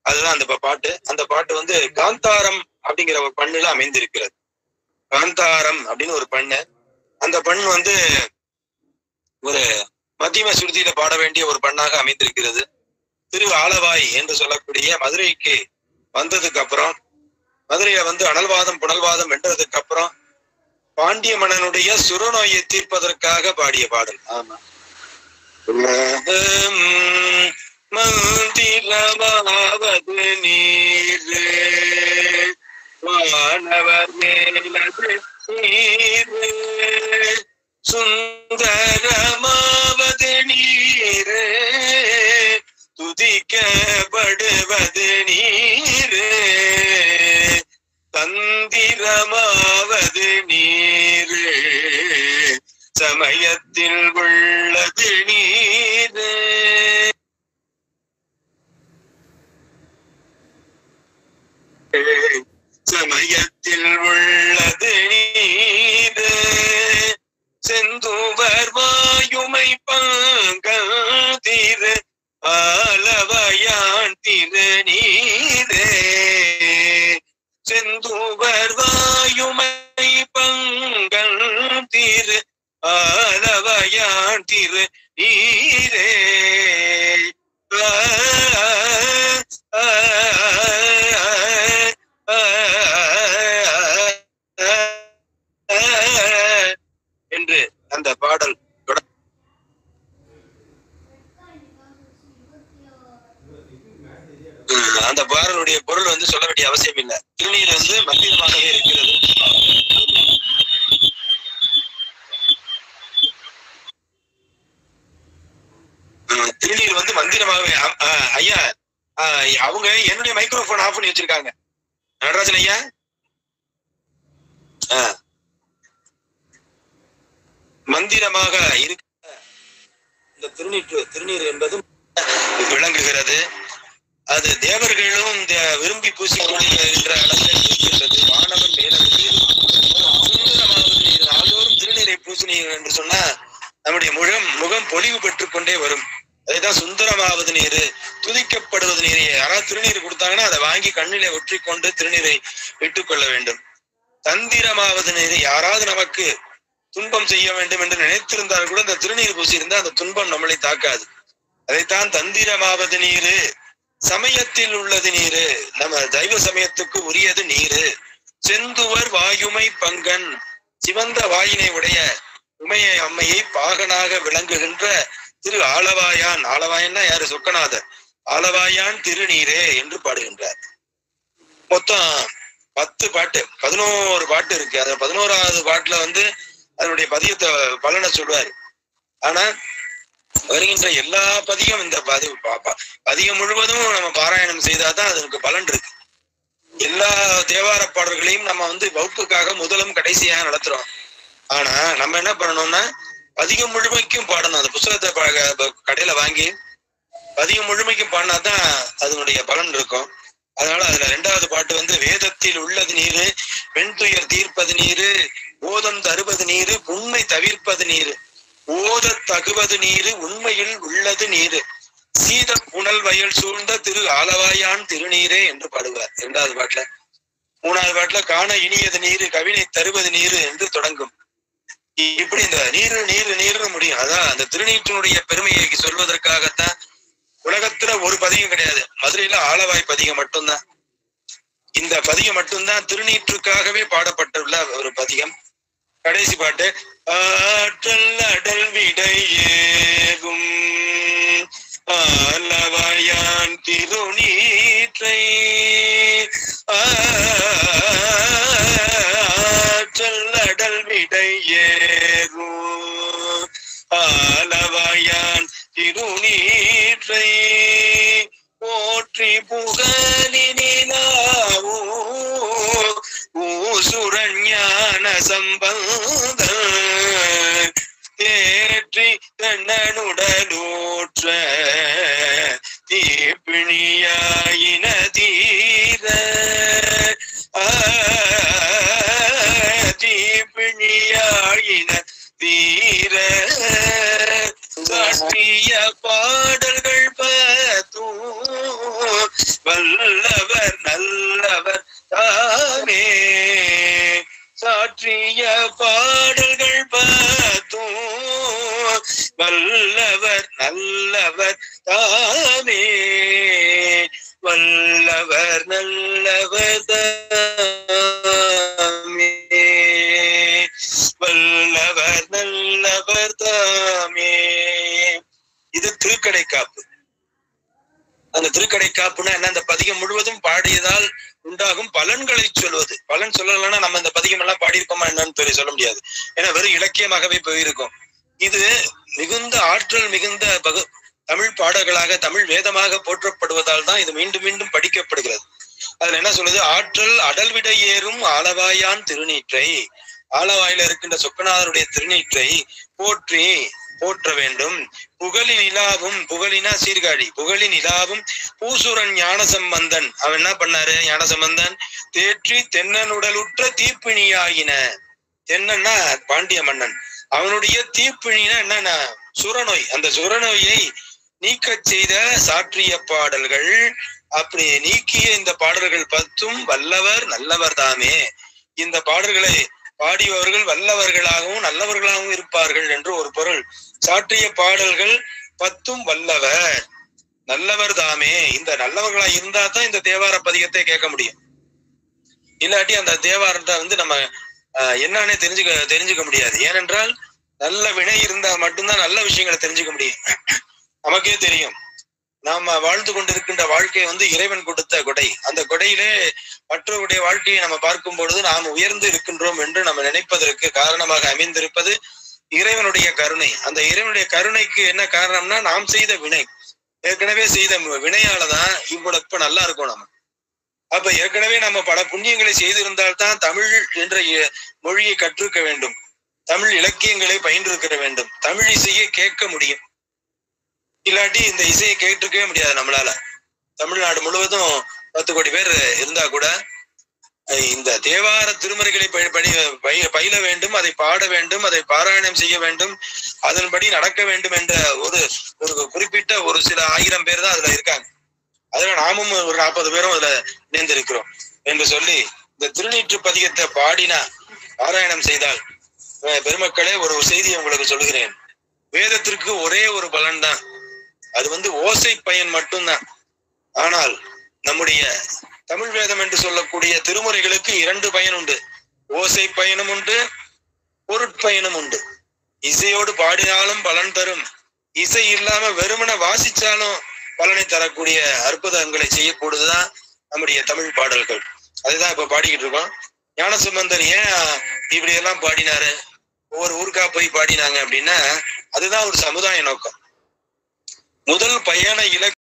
அதுதான் அந்த பா- பாட்டு அந்த பாட்டு வந்து காந்தாரம் அப்படிங்கிற ஒரு பண்ணுல அமைந்திருக்கிறது காந்தாரம் அப்படின்னு ஒரு பண்ணு அந்த பண் வந்து ஒரு மத்தியம சுருதியில பாட வேண்டிய ஒரு பண்ணாக அமைந்திருக்கிறது திரு ஆலவாய் என்று சொல்லக்கூடிய மதுரைக்கு வந்ததுக்கு அப்புறம் மதுரையை வந்து அனல்வாதம் புனல்வாதம் வென்றதுக்கு அப்புறம் பாண்டிய மன்னனுடைய சுரநோயை தீர்ப்பதற்காக பாடிய பாடல் ஆமா உலகம் மந்திரமாவது நீர் வானவர் மேலது நீர் சுந்தரமாவது நீர் துதிக்கப்படுவது நீர் தந்திரமாவது நீர் சமயத்தில் உள்ளது நீர் சமயத்தில் உள்ளது நீர் செந்துவர் வாயுமை பங்கல் திரு ஆலவயான் திரு நீரே செந்துவர் வாயுமை பங்கல் திரு ஆலவயான் திரு நீரே ஆ, ஆ, ஆ, ஆ, என்று அந்த பாடல் தொடர் உம், அந்த பாடலுடைய பொருள் வந்து சொல்ல வேண்டிய அவசியம் இல்லை திருநீர் வந்து மந்திரமாகவே இருக்கிறது உம், திருநீர் வந்து மந்திரமாகவே அ- அ, ஐயா அ, அவங்க என்னுடைய மைக்ரோஃபோன் ஆஃப் பண்ணி வச்சிருக்காங்க நடராஜன் ஐயா ஆ. மந்திரமாக இருக்க இந்த திருநீற்று திருநீர் என்பது விளங்குகிறது அது தேவர்களும் தே- விரும்பி பூசிக்கொள்ள என்ற அளவில் இருக்கிறது வானவர் மேலது நீர். சுந்தரமாவது நீர் நாள்தோறும் திருநீரை பூசினீர் என்று சொன்னா நம்முடைய முகம் முகம் பொலிவு பெற்றுக் கொண்டே வரும் அதுதான் சுந்தரமாவது நீர் துதிக்கப்படுவது நீர் யாராவது திருநீர் கொடுத்தாங்கன்னா அதை வாங்கி கண்ணிலே ஒற்றிக்கொண்டு திருநீரை விட்டுக் கொள்ள வேண்டும் தந்திரமாவது நீர் யாராவது நமக்கு துன்பம் செய்ய வேண்டும் என்று நினைத்திருந்தால் கூட அந்த திருநீர் பூசி இருந்தா அந்த துன்பம் நம்மளை தாக்காது அதைத்தான் தந்திரமாவது நீரு சமயத்தில் உள்ளது நீரு நம்ம தெய்வ சமயத்துக்கு உரியது நீரு செந்துவர் வாயுமை பங்கன் சிவந்த வாயினை உடைய உமைய அம்மையை பாகனாக விளங்குகின்ற திரு ஆலவாயான் ஆலவாயன்னா யாரு சொக்கநாதர் ஆலவாயான் திருநீரே என்று பாடுகின்றார் மொத்தம் பத்து பாட்டு பதினோரு பாட்டு இருக்கு அந்த பதினோராவது பாட்டுல வந்து அதனுடைய பதியத்தை பலனை சொல்வாரு ஆனா வருகின்ற எல்லா பதியும் இந்த பதி ப- ப- பதியம் முழுவதும் நம்ம பாராயணம் செய்தாதான் அதற்கு பலன் இருக்கு எல்லா தேவார பாடல்களையும் நம்ம வந்து வகுப்புக்காக முதலும் கடைசியாக நடத்துறோம் ஆனா நம்ம என்ன பண்ணணும்னா பதிகம் முழுமைக்கும் பாடணும் அந்த புத்தகத்தை ப- ப- கடையில வாங்கி பதிகம் முழுமைக்கும் பாடினா தான் அதனுடைய பலன் இருக்கும் அதனால அதுல ரெண்டாவது பாட்டு வந்து வேதத்தில் உள்ளது நீரு வெண்துயர் தீர்ப்பது நீரு போதம் தருவது நீரு உண்மை தவிர்ப்பது நீரு ஓத தகுவது நீரு உண்மையில் உள்ளது நீரு சீத புனல் வயல் சூழ்ந்த திரு ஆலவாயான் திருநீரே என்று பாடுவார் இரண்டாவது பாட்டுல மூணாவது பாட்டுல காண இனியது நீரு கவினை தருவது நீரு என்று தொடங்கும் இ- இப்படி இந்த நீரு நீரு நீர்னு முடியும் அதான் அந்த திருநீற்றினுடைய பெருமையை சொல்வதற்காகத்தான் உலகத்துல ஒரு பதிகம் கிடையாது மதுரையில ஆலவாய் பதிகம் மட்டும்தான் இந்த பதிகம் மட்டும்தான் திருநீற்றுக்காகவே பாடப்பட்டுள்ள ஒரு பதிகம் கடைசி பாட்டு ஆற்றல் அடல் விடையேகும் ஆலவாயான் திருநீற்றை ஆற்றல் அடல் விடையேறும் ஆலவாயான் திருநீற்றை போற்றி புகழினாவோ ஊசுரஞான சம்பந்த தேற்றி கண்ணனுடலூற்ற தீப்பிணியாயின தீர ஆ, தீப்பிணியாயின தீர காட்டிய பாடல்கள் பத்தும் வல்லவர் நல்லவர் தாமே சாற்றிய பாடல்கள் பத்தும் வல்லவர் நல்லவர் தாமே வல்லவர் நல்லவர் தாமே வல்லவர் நல்லவர் தாமே இது திருக்கடை காப்பு அந்த திருக்கடை காப்புனா என்ன அந்த பதிகம் முழுவதும் பாடியதால் உண்டாகும் பலன்களை சொல்வது பலன் சொல்லலைன்னா நம்ம இந்த பதிகம் எல்லாம் பாடியிருக்கோமா என்னன்னு தெரிய சொல்ல முடியாது ஏன்னா வெறும் இலக்கியமாகவே போயிருக்கும் இது மிகுந்த ஆற்றல் மிகுந்த பகு தமிழ் பாடல்களாக தமிழ் வேதமாக போற்றப்படுவதால் தான் இது மீண்டும் மீண்டும் படிக்கப்படுகிறது அதுல என்ன சொல்லுது ஆற்றல் அடல்விட ஏறும் ஆலவாயான் திருநீற்றை ஆலவாயில இருக்கின்ற சொக்கநாதருடைய திருநீற்றை போற்றி போற்ற வேண்டும் புகழின் நிலாவும் புகழினா சீர்காழி புகழின் நிலாவும் பூசுரன் ஞான சம்பந்தன் அவன் என்ன பண்ணாரு ஞான சம்பந்தன் தேற்றி தென்னனுடலுற்ற தீப்பிணியாயின தென்னன்னா பாண்டிய மன்னன் அவனுடைய தீப்பிணினா என்னன்னா சுரநோய் அந்த சுரநோயை நீக்கச் செய்த சாற்றிய பாடல்கள் அப்படி நீக்கிய இந்த பாடல்கள் பத்தும் வல்லவர் நல்லவர் தாமே இந்த பாடல்களை பாடியவர்கள் வல்லவர்களாகவும் நல்லவர்களாகவும் இருப்பார்கள் என்று ஒரு பொருள் சாற்றிய பாடல்கள் பத்தும் வல்லவர் நல்லவர் தாமே இந்த நல்லவர்களா இருந்தா தான் இந்த தேவார பதிகத்தை கேட்க முடியும் இல்லாட்டி அந்த தேவாரத்தை வந்து நம்ம ஆஹ், என்னன்னே தெரிஞ்சுக்க தெரிஞ்சுக்க முடியாது ஏனென்றால் நல்ல வினை இருந்தா மட்டும்தான் நல்ல விஷயங்களை தெரிஞ்சுக்க முடியும் நமக்கே தெரியும் நாம வாழ்ந்து கொண்டிருக்கின்ற வாழ்க்கை வந்து இறைவன் கொடுத்த கொடை அந்த கொடையிலே மற்றவருடைய வாழ்க்கையை நம்ம பார்க்கும் பொழுது நாம் உயர்ந்து இருக்கின்றோம் என்று நம்ம நினைப்பதற்கு காரணமாக அமைந்திருப்பது இறைவனுடைய கருணை அந்த இறைவனுடைய கருணைக்கு என்ன காரணம்னா நாம் செய்த வினை ஏற்கனவே செய்த வினையாலதான் இவ்வளவு இப்ப நல்லா இருக்கும் நம்ம அப்ப ஏற்கனவே நம்ம பல புண்ணியங்களை செய்திருந்தால்தான் தமிழ் என்ற இ- மொழியை கற்றிருக்க வேண்டும் தமிழ் இலக்கியங்களை பயின்றிருக்க வேண்டும் தமிழ் இசையை கேட்க முடியும் இல்லாட்டி இந்த இசையை கேட்டிருக்கவே முடியாது நம்மளால தமிழ்நாடு முழுவதும் பத்து கோடி பேர் இருந்தா கூட அஹ் இந்த தேவார திருமறைகளை ப- படி பய- பயில வேண்டும் அதை பாட வேண்டும் அதை பாராயணம் செய்ய வேண்டும் அதன்படி நடக்க வேண்டும் என்ற ஒரு ஒரு குறிப்பிட்ட ஒரு சில ஆயிரம் பேர் தான் அதுல இருக்காங்க அதுல நாமும் ஒரு நாற்பது பேரும் அதுல இணைந்திருக்கிறோம் என்று சொல்லி இந்த திருநீற்று பதிகத்தை பாடினா பாராயணம் செய்தால் அஹ் பெருமக்களே ஒரு செய்தியை உங்களுக்கு சொல்கிறேன் வேதத்திற்கு ஒரே ஒரு பலன் தான் அது வந்து ஓசை பயன் மட்டும்தான் ஆனால் நம்முடைய தமிழ் வேதம் என்று சொல்லக்கூடிய திருமுறைகளுக்கு இரண்டு பயன் உண்டு ஓசை பயனும் உண்டு பொருட்பயனும் உண்டு இசையோடு பாடினாலும் பலன் தரும் இசை இல்லாம வெறுமன வாசிச்சாலும் பலனை தரக்கூடிய அற்புதங்களை செய்யக்கூடியதுதான் நம்முடைய தமிழ் பாடல்கள் அதுதான் இப்ப பாடிக்கிட்டு இருக்கோம் ஞானசம்பந்தர் ஏன் இப்படி எல்லாம் பாடினாரு ஒவ்வொரு ஊருக்கா போய் பாடினாங்க அப்படின்னா அதுதான் ஒரு சமுதாய நோக்கம் முதல் பயண இலக்கு